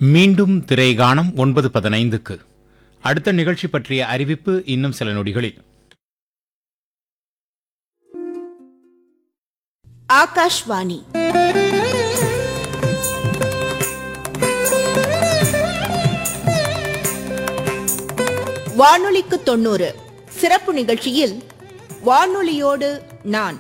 மீண்டும் திரைகாணம் ஒன்பது பதினைந்துக்கு அடுத்த நிகழ்ச்சி பற்றிய அறிவிப்பு இன்னும் சில நொடிகளில் ஆகாஷ்வாணி வானொலிக்கு தொண்ணூறு சிறப்பு நிகழ்ச்சியில் வானொலியோடு நான்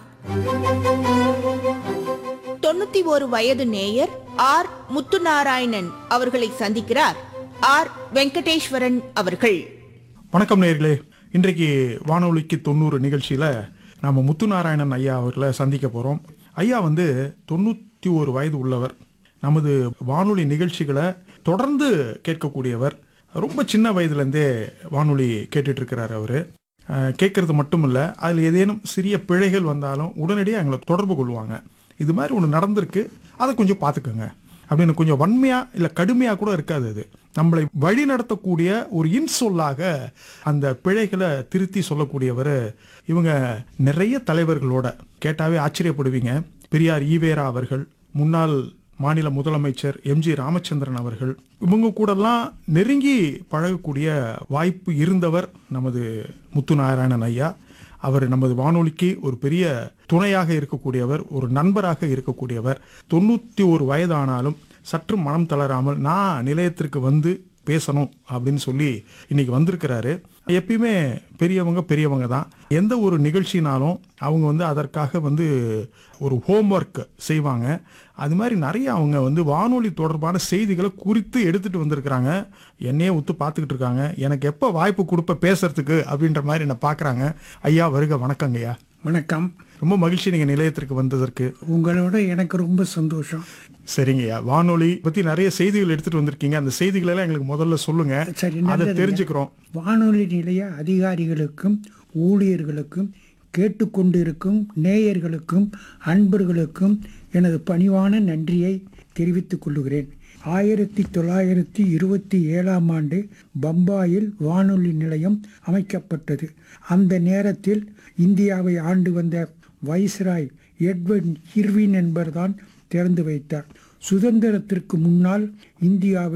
தொண்ணூத்தி ஒரு வயது நேயர் ஆர் முத்துநாராயணன் அவர்களை சந்திக்கிறார் ஆர் வெங்கடேஸ்வரன் அவர்கள் வணக்கம் நேயர்களே இன்றைக்கு வானொலிக்கு தொண்ணூறு நிகழ்ச்சியில் நம்ம முத்துநாராயணன் ஐயா அவர்களை சந்திக்க போகிறோம் ஐயா வந்து தொண்ணூற்றி ஒரு வயது உள்ளவர் நமது வானொலி நிகழ்ச்சிகளை தொடர்ந்து கேட்கக்கூடியவர் ரொம்ப சின்ன வயதுலேருந்தே வானொலி கேட்டுட்டு இருக்கிறார் அவர் கேட்கறது மட்டும் இல்லை அதில் ஏதேனும் சிறிய பிழைகள் வந்தாலும் உடனடியாக எங்களை தொடர்பு கொள்வாங்க இது மாதிரி ஒன்று நடந்திருக்கு அதை கொஞ்சம் பார்த்துக்கோங்க அப்படின்னு கொஞ்சம் வன்மையாக இல்லை கடுமையாக கூட இருக்காது அது நம்மளை வழி நடத்தக்கூடிய ஒரு இன்சொல்லாக அந்த பிழைகளை திருத்தி சொல்லக்கூடியவர் இவங்க நிறைய தலைவர்களோட கேட்டாவே ஆச்சரியப்படுவீங்க பெரியார் ஈவேரா அவர்கள் முன்னாள் மாநில முதலமைச்சர் எம்ஜி ராமச்சந்திரன் அவர்கள் இவங்க கூடலாம் நெருங்கி பழகக்கூடிய வாய்ப்பு இருந்தவர் நமது முத்துநாராயணன் ஐயா அவர் நமது வானொலிக்கு ஒரு பெரிய துணையாக இருக்கக்கூடியவர் ஒரு நண்பராக இருக்கக்கூடியவர் தொண்ணூற்றி ஒரு வயதானாலும் சற்று மனம் தளராமல் நான் நிலையத்திற்கு வந்து பேசணும் அப்படின்னு சொல்லி இன்னைக்கு வந்திருக்கிறாரு எப்பயுமே பெரியவங்க பெரியவங்க தான் எந்த ஒரு நிகழ்ச்சினாலும் அவங்க வந்து அதற்காக வந்து ஒரு ஹோம்ஒர்க் செய்வாங்க அது மாதிரி நிறைய அவங்க வந்து வானொலி தொடர்பான செய்திகளை குறித்து எடுத்துட்டு வந்திருக்கிறாங்க என்னையே ஒத்து பார்த்துக்கிட்டு இருக்காங்க எனக்கு எப்போ வாய்ப்பு கொடுப்ப பேசுறதுக்கு அப்படின்ற மாதிரி என்ன பார்க்குறாங்க ஐயா வருக வணக்கங்க ஐயா வணக்கம் ரொம்ப மகிழ்ச்சி நீங்கள் நிலையத்திற்கு வந்ததற்கு உங்களோட எனக்கு ரொம்ப சந்தோஷம் சரிங்கய்யா வானொலி பத்தி நிறைய செய்திகள் எடுத்துட்டு வந்திருக்கீங்க அந்த செய்திகள் எல்லாம் எங்களுக்கு முதல்ல சொல்லுங்க சரி அதை நல்லதுங்க. தெரிஞ்சுக்கிறோம் வானொலி நிலைய அதிகாரிகளுக்கும் ஊழியர்களுக்கும் கேட்டுக்கொண்டிருக்கும் நேயர்களுக்கும் அன்பர்களுக்கும் எனது பணிவான நன்றியை தெரிவித்துக் கொள்கிறேன் ஆயிரத்தி தொள்ளாயிரத்தி இருபத்தி ஏழாம் ஆண்டு பம்பாயில் வானொலி நிலையம் அமைக்கப்பட்டது அந்த நேரத்தில் இந்தியாவை ஆண்டு வந்த வைஸ்ராய் எட்வர்ட் இர்வின் என்பவர்தான் திறந்து வைத்தார் சுதந்திரத்திற்கு முன்னால் இந்தியாவில்